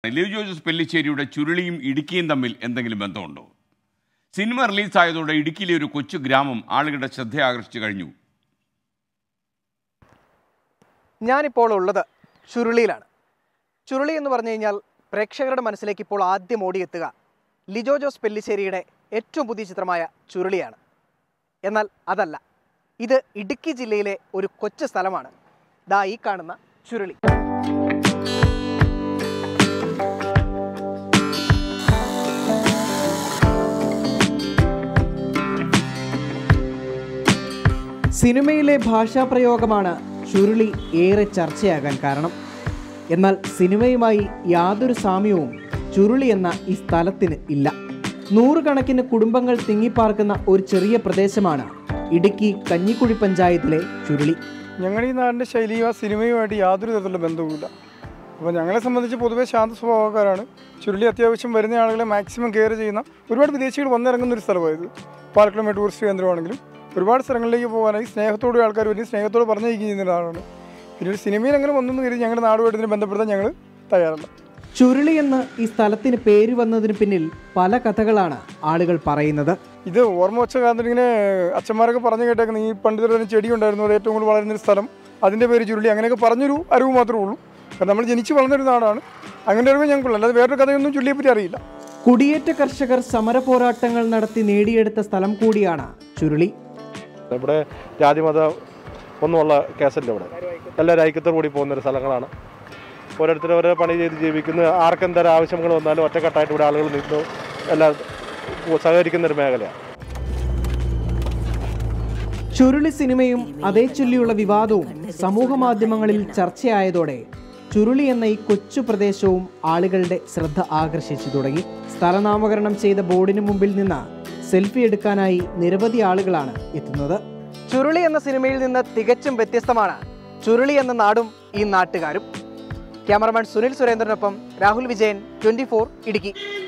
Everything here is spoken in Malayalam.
ലിവ് ജോസഫ് പെല്ലിശ്ശേരിയുടെ ചുരുളിയും ഇടുക്കിയും തമ്മിൽ എന്തെങ്കിലും ബന്ധമുണ്ടോ സിനിമ റിലീസായതോടെ ഇടുക്കിയിലെ ഒരു കൊച്ചു ഗ്രാമം ആളുകളുടെ ശ്രദ്ധ ആകർഷിച്ചു കഴിഞ്ഞു ഞാനിപ്പോൾ ഉള്ളത് ചുരുളിയിലാണ് ചുരുളി എന്ന് പറഞ്ഞു കഴിഞ്ഞാൽ പ്രേക്ഷകരുടെ മനസ്സിലേക്ക് ഇപ്പോൾ ആദ്യം ഓടിയെത്തുക ലിജോ ജോസ് പെല്ലിശ്ശേരിയുടെ ഏറ്റവും പുതിയ ചിത്രമായ ചുരുളിയാണ് എന്നാൽ അതല്ല ഇത് ഇടുക്കി ജില്ലയിലെ ഒരു കൊച്ചു സ്ഥലമാണ് ദാ ഈ കാണുന്ന ചുരുളി സിനിമയിലെ ഭാഷാപ്രയോഗമാണ് ചുരുളി ഏറെ ചർച്ചയാകാൻ കാരണം എന്നാൽ സിനിമയുമായി യാതൊരു സാമ്യവും ചുരുളി എന്ന ഈ സ്ഥലത്തിന് ഇല്ല നൂറുകണക്കിന് കുടുംബങ്ങൾ തിങ്ങിപ്പാർക്കുന്ന ഒരു ചെറിയ പ്രദേശമാണ് ഇടുക്കി കഞ്ഞിക്കുഴി പഞ്ചായത്തിലെ ചുരുളി ഞങ്ങളുടെ ഈ നാടിൻ്റെ ശൈലിയും ആ സിനിമയുമായിട്ട് യാതൊരു തരത്തിലുള്ള ബന്ധവുമില്ല അപ്പോൾ ഞങ്ങളെ സംബന്ധിച്ച് പൊതുവേ ശാന്ത സ്വഭാവക്കാരാണ് ചുരുളി അത്യാവശ്യം വരുന്ന ആളുകളെ മാക്സിമം കെയർ ചെയ്യുന്ന ഒരുപാട് വിദേശികൾ വന്നിറങ്ങുന്ന ഒരു സ്ഥലമായത് പാലക്കുളം ടൂറിസ്റ്റ് കേന്ദ്രമാണെങ്കിലും ഒരുപാട് സ്ഥലങ്ങളിലേക്ക് പോകാനായി സ്നേഹത്തോടെ ആൾക്കാർ വരും സ്നേഹത്തോട് പറഞ്ഞയക്കുകയും ചെയ്യുന്ന ഒരാളാണ് പിന്നെ ഒരു സിനിമയിൽ അങ്ങനെ വന്നെന്ന് കരുതി ഞങ്ങളുടെ നാടുമായിട്ട് ഇതിനെ ബന്ധപ്പെടുത്താൻ ഞങ്ങൾ തയ്യാറല്ല ചുരുളി എന്ന് ഈ സ്ഥലത്തിന് പേര് വന്നതിന് പിന്നിൽ പല കഥകളാണ് ആളുകൾ പറയുന്നത് ഇത് ഓർമ്മ വെച്ച കാലത്ത് ഇങ്ങനെ അച്ഛന്മാരൊക്കെ പറഞ്ഞു കേട്ടേക്കുന്നത് ഈ പണ്ട് തന്നെ ചെടി ഉണ്ടായിരുന്നു അത് ഏറ്റവും കൂടുതൽ വളരുന്നൊരു സ്ഥലം അതിൻ്റെ പേര് ചുരുളി അങ്ങനെയൊക്കെ പറഞ്ഞൊരു അറിവ് മാത്രമേ ഉള്ളൂ കാരണം നമ്മൾ ജനിച്ച് വളർന്നൊരു നാടാണ് അങ്ങനെ അറിവ് ഞങ്ങൾക്കുള്ളൂ അല്ലാതെ വേറൊരു കഥയൊന്നും ചുരുളിയെപ്പറ്റി അറിയില്ല കുടിയേറ്റ കർഷകർ സമര പോരാട്ടങ്ങൾ നടത്തി നേടിയെടുത്ത സ്ഥലം കൂടിയാണ് ചുരുളി ഇവിടെ ജാതിമത ഒന്നുമുള്ള കേസല്ല ഇവിടെ എല്ലാവരും ഐക്യത്തോടു കൂടി പോകുന്ന ഒരു സ്ഥലങ്ങളാണ് ഓരോരുത്തർ ഓരോ പണി ചെയ്ത് ജീവിക്കുന്നു ആർക്കെന്തരം ആവശ്യങ്ങൾ വന്നാലും ഒറ്റക്കെട്ടായിട്ട് ഇവിടെ ആളുകൾ നിന്നു എല്ലാം സഹകരിക്കുന്ന ഒരു മേഖലയാണ് ചുരുളി സിനിമയും അതേ ചൊല്ലിയുള്ള വിവാദവും സമൂഹ മാധ്യമങ്ങളിൽ ചർച്ചയായതോടെ ചുരുളി എന്ന ഈ കൊച്ചു പ്രദേശവും ആളുകളുടെ ശ്രദ്ധ ആകർഷിച്ചു തുടങ്ങി സ്ഥലനാമകരണം ചെയ്ത ബോർഡിന് മുമ്പിൽ നിന്ന് സെൽഫി എടുക്കാനായി നിരവധി ആളുകളാണ് എത്തുന്നത് ചുരുളി എന്ന സിനിമയിൽ നിന്ന് തികച്ചും വ്യത്യസ്തമാണ് ചുരുളി എന്ന നാടും ഈ നാട്ടുകാരും ക്യാമറമാൻ സുനിൽ സുരേന്ദ്രനൊപ്പം രാഹുൽ വിജയൻ ട്വന്റി ഇടുക്കി